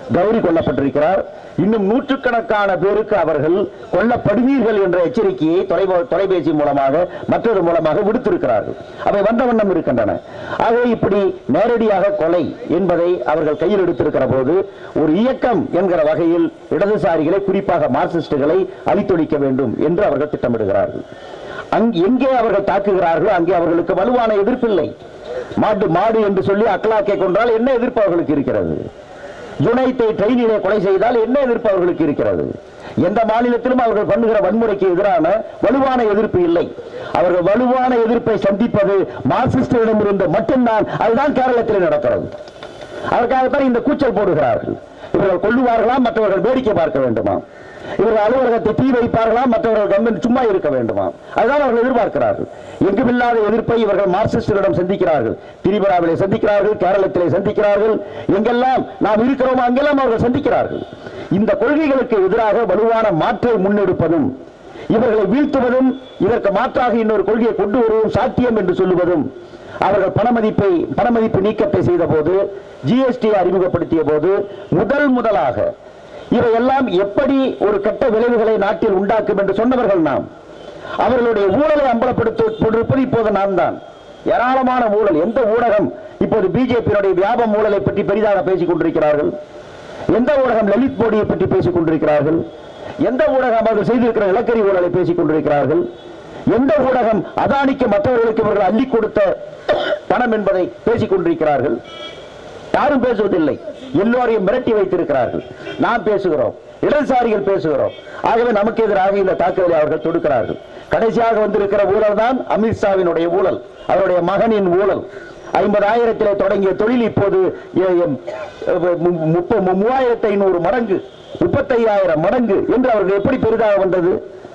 கௌரி கொல்லப்பட்டிருக்கிறார் இன்னும் நூற்றுக்கணக்கான பேருக்கு அவர்கள் கொல்லப்படுவீர்கள் என்ற எச்சரிக்கையை தொலைபே- தொலைபேசி மூலமாக மற்றொரு மூலமாக விடுத்திருக்கிறார்கள் அவை வந்த வண்ணம் இருக்கின்றன ஆகவே இப்படி நேரடியாக கொலை என்பதை அவர்கள் கையில் எடுத்திருக்கிற போது ஒரு இயக்கம் என்கிற வகையில் இடதுசாரிகளை குறிப்பாக மார்க்சிஸ்டுகளை அழித்தொழிக்க வேண்டும் என்று அவர்கள் திட்டமிடுகிறார்கள் அங் எங்கே அவர்கள் தாக்குகிறார்களோ அங்கே அவர்களுக்கு வலுவான எதிர்ப்பில்லை மாடு மாடு என்று சொல்லி அக்லாக்கை கொன்றால் என்ன எதிர்ப்பு அவர்களுக்கு இருக்கிறது ஜுனைத்தை ட்ரெயினிலே கொலை செய்தால் என்ன எதிர்ப்பு அவர்களுக்கு இருக்கிறது எந்த மாநிலத்திலும் அவர்கள் பண்ணுகிற வன்முறைக்கு எதிரான வலுவான எதிர்ப்பு இல்லை அவர்கள் வலுவான எதிர்ப்பை சந்திப்பது மார்க்சிஸ்டிடம் இருந்து மட்டும்தான் அதுதான் கேரளத்தில் நடக்கிறது அதற்காகத்தான் இந்த கூச்சல் போடுகிறார்கள் இவர்கள் கொள்ளுவார்களா மற்றவர்கள் வேடிக்கை பார்க்க வேண்டுமா இவர்கள் அலுவலகத்தை தீ வைப்பார்களா மற்றவர்கள் கவர்மெண்ட் சும்மா இருக்க வேண்டுமா அதுதான் அவர்கள் எதிர்பார்க்கிறார்கள் எங்குமில்லாத எதிர்ப்பை இவர்கள் மார்க்சிஸ்டுகளிடம் சந்திக்கிறார்கள் திரிபுராவிலே சந்திக்கிறார்கள் கேரளத்திலே சந்திக்கிறார்கள் எங்கெல்லாம் நாம் இருக்கிறோமோ அங்கெல்லாம் அவர்கள் சந்திக்கிறார்கள் இந்த கொள்கைகளுக்கு எதிராக வலுவான மாற்றை முன்னெடுப்பதும் இவர்களை வீழ்த்துவதும் இதற்கு மாற்றாக இன்னொரு கொள்கையை கொண்டு வருவதும் சாத்தியம் என்று சொல்லுவதும் அவர்கள் பணமதிப்பை பணமதிப்பு நீக்கத்தை செய்த போது ஜிஎஸ்டி அறிமுகப்படுத்திய போது முதல் முதலாக இவையெல்லாம் எப்படி ஒரு கெட்ட விளைவுகளை நாட்டில் உண்டாக்கும் என்று சொன்னவர்கள் நாம் அவர்களுடைய ஊழலை அம்பலப்படுத்திருப்பது இப்போது நாம் தான் ஏராளமான ஊழல் எந்த ஊடகம் இப்போது பிஜேபியினுடைய வியாபம் ஊழலை பற்றி பெரிதாக பேசிக் கொண்டிருக்கிறார்கள் எந்த ஊடகம் லலித் மோடியை பற்றி பேசிக் கொண்டிருக்கிறார்கள் எந்த ஊடகம் அவர்கள் செய்திருக்கிற நிலக்கரி ஊழலை பேசிக் கொண்டிருக்கிறார்கள் எந்த ஊடகம் அதானிக்கு மற்றவர்களுக்கு இவர்கள் அள்ளி கொடுத்த பணம் என்பதை பேசிக் கொண்டிருக்கிறார்கள் யாரும் பேசுவதில்லை எல்லோரையும் மிரட்டி வைத்திருக்கிறார்கள் நாம் பேசுகிறோம் இடதுசாரிகள் பேசுகிறோம் ஆகவே நமக்கு எதிராக இந்த தாக்குதலை அவர்கள் தொடுக்கிறார்கள் கடைசியாக வந்திருக்கிற ஊழல் தான் அமித்ஷாவினுடைய ஊழல் அவருடைய மகனின் ஊழல் ஐம்பதாயிரத்திலே தொடங்கிய தொழில் இப்போது எ- எம், அஹ், மு- முப்ப- மு- மூவாயிரத்து ஐநூறு மடங்கு முப்பத்தையாயிரம் மடங்கு என்று அவர்கள் எப்படி பெரிதாக வந்தது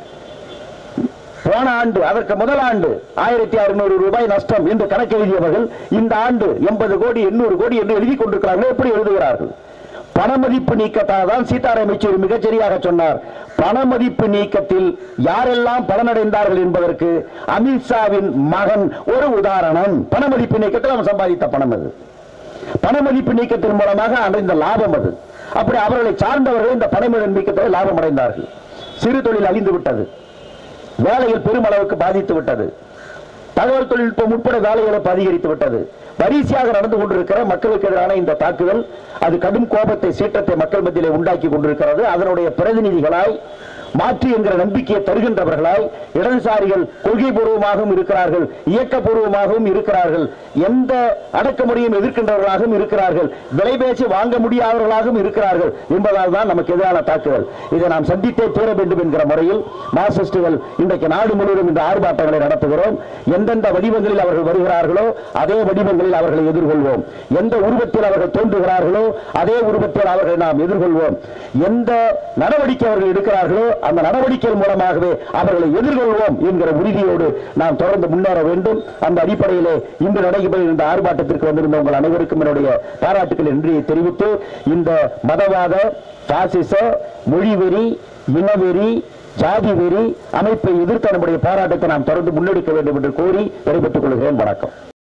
போன ஆண்டு அதற்கு முதல் ஆண்டு ஆயிரத்தி அறுநூறு ரூபாய் நஷ்டம் என்று கணக்கு எழுதியவர்கள் இந்த ஆண்டு எண்பது கோடி எண்ணூறு கோடி என்று எழுதி கொண்டிருக்கிறார்கள் எப்படி எழுதுகிறார்கள் பணமதிப்பு நீக்கத்தால் தான் சீதாராம் யெச்சூரி மிகச்சரியாக சொன்னார் பணமதிப்பு நீக்கத்தில் யாரெல்லாம் பலனடைந்தார்கள் என்பதற்கு அமித்ஷாவின் மகன் ஒரு உதாரணம் பணமதிப்பு நீக்கத்தில் அவன் சம்பாதித்த பணம் அது பணமதிப்பு நீக்கத்தின் மூலமாக அடைந்த லாபம் அது அப்படி அவர்களை சார்ந்தவர்கள் இந்த பணமதிப்பு நீக்கத்தில் லாபம் அடைந்தார்கள் சிறு தொழில் அழிந்து விட்டது வேலையில் பெருமளவுக்கு பாதித்து விட்டது தகவல் தொழில்நுட்பம் உட்பட வேலைகளை அதிகரித்து விட்டது வரிசையாக நடந்து கொண்டிருக்கிற மக்களுக்கு எதிரான இந்த தாக்குதல் அது கடும் கோபத்தை சீற்றத்தை மக்கள் மத்தியிலே உண்டாக்கி கொண்டிருக்கிறது அதனுடைய பிரதிநிதிகளாய் மாற்று என்கிற நம்பிக்கையை தருகின்றவர்களாய் இடதுசாரிகள் கொள்கை பூர்வமாகவும் இருக்கிறார்கள் இயக்கபூர்வமாகவும் இருக்கிறார்கள் எந்த அடக்குமுறையும் எதிர்க்கின்றவர்களாகவும் இருக்கிறார்கள் விலை பேசி வாங்க முடியாதவர்களாகவும் இருக்கிறார்கள் என்பதால் தான் நமக்கு எதிரான தாக்குதல் இதை நாம் சந்தித்தே தீர வேண்டும் என்கிற முறையில் மார்க்சிஸ்டுகள் இன்றைக்கு நாடு முழுவதும் இந்த ஆர்ப்பாட்டங்களை நடத்துகிறோம் எந்தெந்த வடிவங்களில் அவர்கள் வருகிறார்களோ அதே வடிவங்களில் அவர்களை எதிர்கொள்வோம் எந்த உருவத்தில் அவர்கள் தோன்றுகிறார்களோ அதே உருவத்தில் அவர்களை நாம் எதிர்கொள்வோம் எந்த நடவடிக்கை அவர்கள் எடுக்கிறார்களோ அந்த நடவடிக்கைகள் மூலமாகவே அவர்களை எதிர்கொள்வோம் என்கிற உறுதியோடு நாம் தொடர்ந்து முன்னேற வேண்டும் அந்த அடிப்படையிலே இன்று நடைபெறுகிற இந்த ஆர்ப்பாட்டத்திற்கு வந்திருந்த உங்கள் அனைவருக்கும் என்னுடைய பாராட்டுக்கள் நன்றியை தெரிவித்து இந்த மதவாத பாசிச மொழிவெறி இனவெறி ஜாதி வெறி அமைப்பை எதிர்த்து நம்முடைய போராட்டத்தை நாம் தொடர்ந்து முன்னெடுக்க வேண்டும் என்று கோரி விடைபெற்றுக் கொள்கிறேன் வணக்கம்